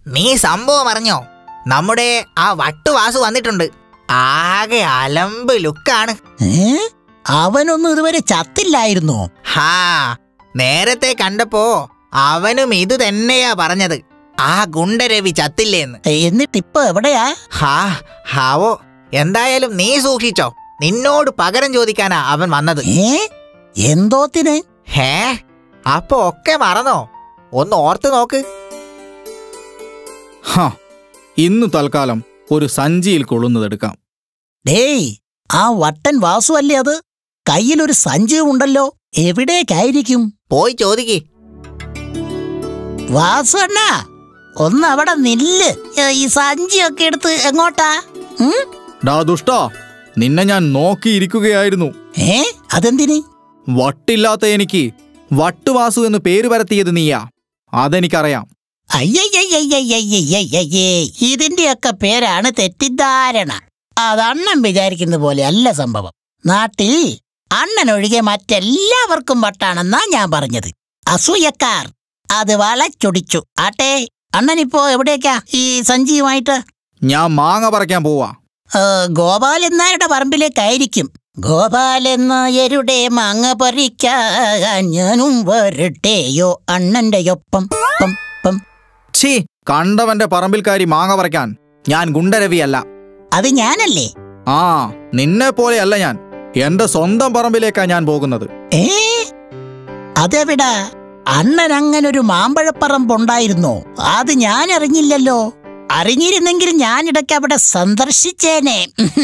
നീ സംഭവം അറിഞ്ഞോ നമ്മുടെ ആ വട്ടുവാസു വന്നിട്ടുണ്ട് ആകെ അലമ്പ് ലുക്കാണ് ഏ അവനൊന്നും ഇതുവരെ ചത്തില്ലായിരുന്നോ ഹാ നേരത്തെ കണ്ടപ്പോ അവനും ഇത് തന്നെയാ പറഞ്ഞത് ആ ഗുണ്ടരവി ചത്തില്ലേന്ന് എന്നിട്ടിപ്പോ എവിടെയാ ഹാ ഹാവോ എന്തായാലും നീ സൂക്ഷിച്ചോ നിന്നോട് പകരം ചോദിക്കാനാ അവൻ വന്നത് ഏ എന്തോത്തിന് ഹേ അപ്പൊ ഒക്കെ മറന്നോ ഒന്ന് ഓർത്ത് നോക്ക് ഹ ഇന്ന് തൽക്കാലം ഒരു സഞ്ചിയിൽ കൊള്ളുന്നതെടുക്കാം ഡേയ് ആ വട്ടൻ വാസു അല്ലേ അത് കയ്യിലൊരു സഞ്ചിയും ഉണ്ടല്ലോ എവിടേക്കായിരിക്കും പോയി ചോദിക്ക് വാസു അണ്ണാ ഒന്ന് അവിടെ നില്ല് ഏ, ഈ സഞ്ചിയൊക്കെ എടുത്ത് എങ്ങോട്ടാ ഉം? ഡാ ദുഷ്ടാ നിന്നെ ഞാൻ നോക്കിയിരിക്കുകയായിരുന്നു ഏ അതെന്തിന് വട്ടില്ലാത്ത എനിക്ക് വട്ടുവാസു എന്ന് പേര് പരത്തിയത് നീയാ അതെനിക്കറിയാം അയ്യയ്യയ്യയ്യയ്യയ്യയ്യേ ഇതിന്റെയൊക്കെ പേരാണ് തെറ്റിദ്ധാരണ അത് അണ്ണൻ വിചാരിക്കുന്ന പോലെ അല്ല സംഭവം നാട്ടിൽ അണ്ണൻ ഒഴികെ മറ്റെല്ലാവർക്കും വട്ടാണെന്നാ ഞാൻ പറഞ്ഞത് അസൂയക്കാർ അത് വളച്ചൊടിച്ചു ആട്ടെ അണ്ണനിപ്പോ എവിടേക്കാ ഈ സഞ്ചിയുമായിട്ട് ഞാൻ മാങ്ങ പറിക്കാൻ പോവാ ഏ, ഗോപാലൻ നായരുടെ പറമ്പിലേക്കായിരിക്കും ഗോപാലൻ നായരുടെ മാങ്ങ പറിക്കാൻ ഞാനും വരട്ടെയോ അണ്ണന്റെ ഒപ്പം പം പം ഛീ കണ്ടവന്റെ പറമ്പിൽക്കാരി മാങ്ങ പറിക്കാൻ ഞാൻ ഗുണ്ടരവിയല്ല അത് ഞാനല്ലേ ആ നിന്നെ പോലെയല്ല ഞാൻ എന്റെ സ്വന്തം പറമ്പിലേക്കാ ഞാൻ പോകുന്നത് ഏ അതെവിടാ അണ്ണൻ അങ്ങനൊരു മാമ്പഴപ്പറമ്പുണ്ടായിരുന്നോ അത് ഞാൻ അറിഞ്ഞില്ലല്ലോ അറിഞ്ഞിരുന്നെങ്കിൽ ഞാനിടയ്ക്ക് അവിടെ സന്ദർശിച്ചേനെ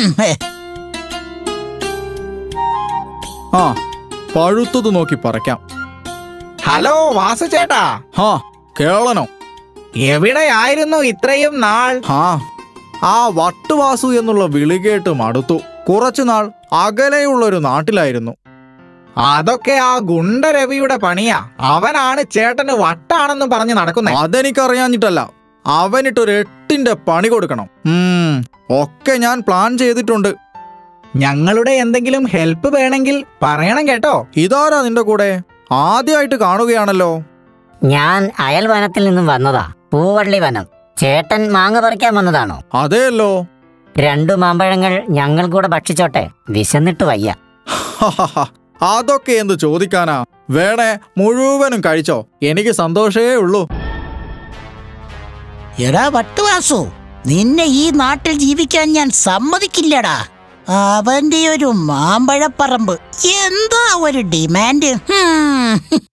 ആ പഴുത്തത് നോക്കി പറിക്കാം ഹലോ വാസു ചേട്ടാ ഹാ കേളനോ എവിടെയായിരുന്നു ഇത്രയും നാൾ ഹാ ആ വട്ടുവാസു എന്നുള്ള വിളി കേട്ട് മടുത്തു കുറച്ചുനാൾ അകലെയുള്ളൊരു നാട്ടിലായിരുന്നു അതൊക്കെ ആ ഗുണ്ടരവിയുടെ പണിയാ അവനാണ് ചേട്ടന് വട്ടാണെന്ന് പറഞ്ഞ് നടക്കുന്നത് അതെനിക്കറിയാഞ്ഞിട്ടല്ല അവനിട്ടൊരു എട്ടിന്റെ പണി കൊടുക്കണം ഉം, ഒക്കെ ഞാൻ പ്ലാൻ ചെയ്തിട്ടുണ്ട് ഞങ്ങളുടെ എന്തെങ്കിലും ഹെൽപ്പ് വേണമെങ്കിൽ പറയണം കേട്ടോ ഇതാരാ നിന്റെ കൂടെ ആദ്യമായിട്ട് കാണുകയാണല്ലോ ഞാൻ അയൽവനത്തിൽ നിന്നും വന്നതാ പൂവള്ളി വനം ചേട്ടൻ മാങ്ങ പറിക്കാൻ വന്നതാണോ അതേയല്ലോ രണ്ടു മാമ്പഴങ്ങൾ ഞങ്ങൾ കൂടെ ഭക്ഷിച്ചോട്ടെ വിശന്നിട്ട് വയ്യ ഹഹഹ. അതൊക്കെ എന്ത് ചോദിക്കാനാ വേണേ മുഴുവനും കഴിച്ചോ എനിക്ക് സന്തോഷേ ഉള്ളൂ എടാ വട്ടുവാസു നിന്നെ ഈ നാട്ടിൽ ജീവിക്കാൻ ഞാൻ സമ്മതിക്കില്ലടാ അവന്റെ ഒരു മാമ്പഴപ്പറമ്പ് എന്താ ഒരു ഡിമാൻഡ് ഹും.